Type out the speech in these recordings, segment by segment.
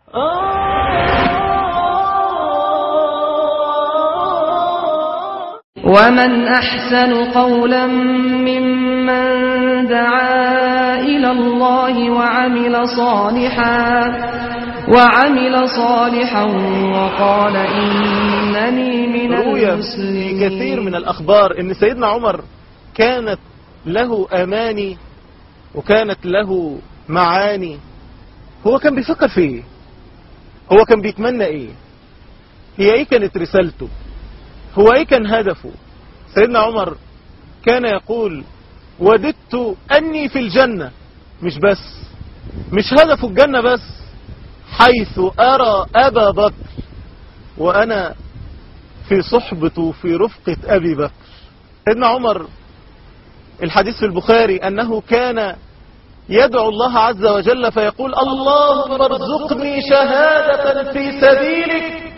ومن أحسن قولا ممن دعا إلى الله وعمل صالحا وعمل صالحا وقال إنني من روي في المسلمين كثير من الأخبار أن سيدنا عمر كانت له أماني وكانت له معاني هو كان بيفكر في ايه هو كان بيتمنى ايه هي ايه كانت رسالته هو ايه كان هدفه سيدنا عمر كان يقول وددت اني في الجنة مش بس مش هدفه الجنة بس حيث ارى ابا بكر وانا في صحبته في رفقة ابي بكر سيدنا عمر الحديث في البخاري انه كان يدعو الله عز وجل فيقول اللهم ارزقني شهادة في سبيلك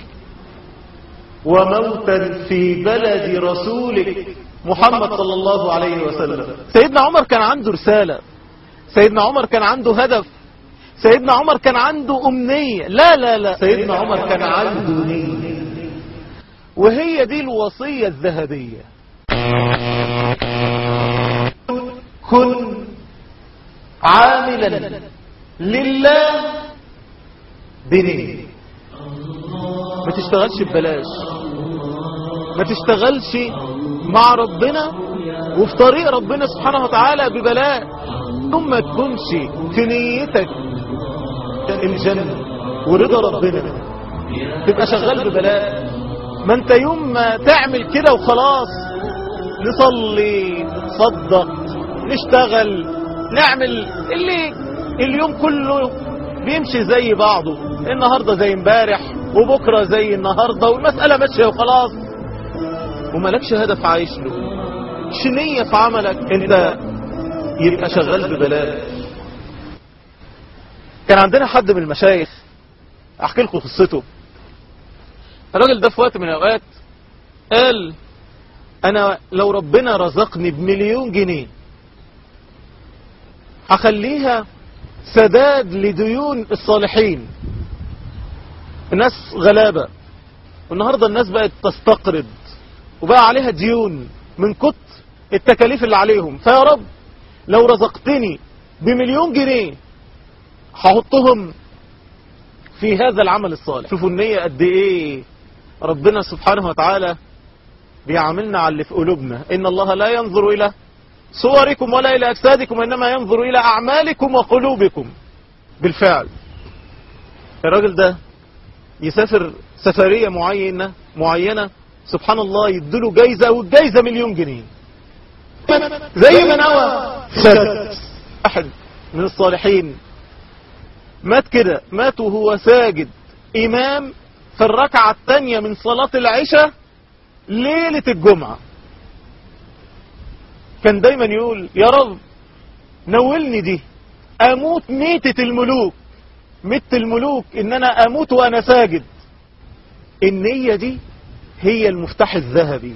وموتا في بلد رسولك محمد صلى الله عليه وسلم سيدنا عمر كان عنده رسالة سيدنا عمر كان عنده هدف سيدنا عمر كان عنده أمنية لا لا لا سيدنا عمر كان عنده نية وهي دي الوصية الذهبية كن عاملا لله بنية ما تشتغلش ببلاش ما تشتغلش مع ربنا وفي طريق ربنا سبحانه وتعالى ببلاش ثم ما تكونش في نيتك الجنة ورضا ربنا تبقى شغال ببلاش ما انت يوم ما تعمل كده وخلاص نصلي نصدق نشتغل نعمل اللي اليوم كله بيمشي زي بعضه النهاردة زي امبارح وبكرة زي النهاردة والمسألة ماشية وخلاص وملكش هدف عايش له شنية في عملك انت يبقى شغال ببلاش كان عندنا حد من المشايخ احكي لكم قصته الراجل ده في وقت من الاوقات قال انا لو ربنا رزقني بمليون جنيه هخليها سداد لديون الصالحين الناس غلابة والنهاردة الناس بقت تستقرض وبقى عليها ديون من كتر التكاليف اللي عليهم فيا رب لو رزقتني بمليون جنيه هحطهم في هذا العمل الصالح شوفوا النية قد ايه ربنا سبحانه وتعالى بيعاملنا على اللي في قلوبنا ان الله لا ينظر الى صوركم ولا إلى أجسادكم إنما ينظر إلى أعمالكم وقلوبكم بالفعل الراجل ده يسافر سفرية معينة معينة سبحان الله يديله جايزة والجايزة مليون جنيه زي ما نوى سد أحد من الصالحين مات كده مات وهو ساجد إمام في الركعة الثانية من صلاة العشاء ليلة الجمعة كان دايما يقول يا رب نولني دي اموت ميتة الملوك ميتة الملوك ان انا اموت وانا ساجد النية دي هي المفتاح الذهبي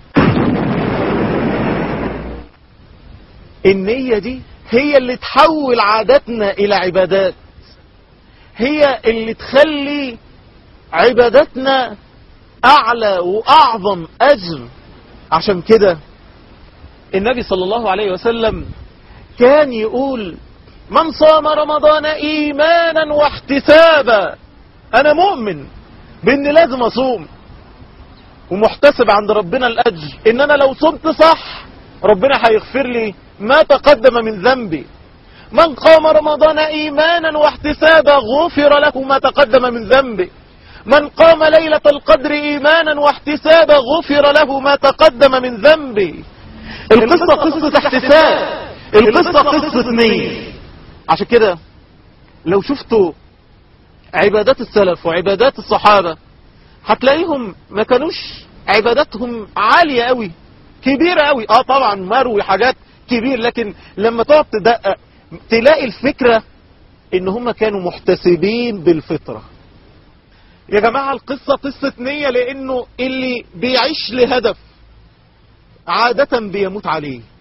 النية دي هي اللي تحول عاداتنا الى عبادات هي اللي تخلي عباداتنا اعلى واعظم اجر عشان كده النبي صلى الله عليه وسلم كان يقول من صام رمضان ايمانا واحتسابا انا مؤمن بان لازم اصوم ومحتسب عند ربنا الاجر ان انا لو صمت صح ربنا هيغفر لي ما تقدم من ذنبي من قام رمضان ايمانا واحتسابا غفر له ما تقدم من ذنبه من قام ليلة القدر ايمانا واحتسابا غفر له ما تقدم من ذنبه القصة قصة احتساب القصة قصة نية عشان كده لو شفتوا عبادات السلف وعبادات الصحابة هتلاقيهم ما كانوش عباداتهم عالية قوي كبيرة قوي اه طبعا مروي حاجات كبير لكن لما تقعد تدقق تلاقي الفكرة ان هم كانوا محتسبين بالفطرة يا جماعة القصة قصة نية لانه اللي بيعيش لهدف عادة بيموت عليه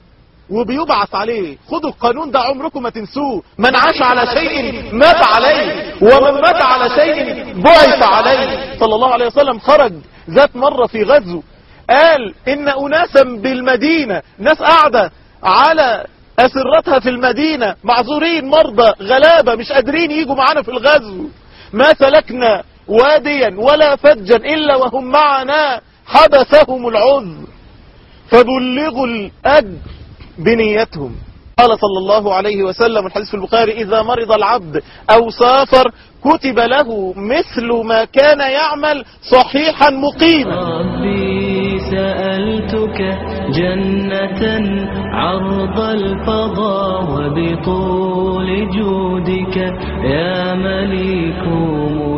وبيبعث عليه خدوا القانون ده عمركم ما تنسوه من عاش على شيء مات عليه ومن مات على شيء بعث عليه صلى الله عليه وسلم خرج ذات مرة في غزو قال ان اناسا بالمدينة ناس قاعدة على اسرتها في المدينة معذورين مرضى غلابة مش قادرين يجوا معانا في الغزو ما سلكنا واديا ولا فجا الا وهم معنا حبسهم العذر فبلغوا الاجر بنيتهم قال صلى الله عليه وسلم الحديث في البخاري إذا مرض العبد أو سافر كتب له مثل ما كان يعمل صحيحا مقيما ربي سألتك جنة عرض الفضاء وبطول جودك يا مليك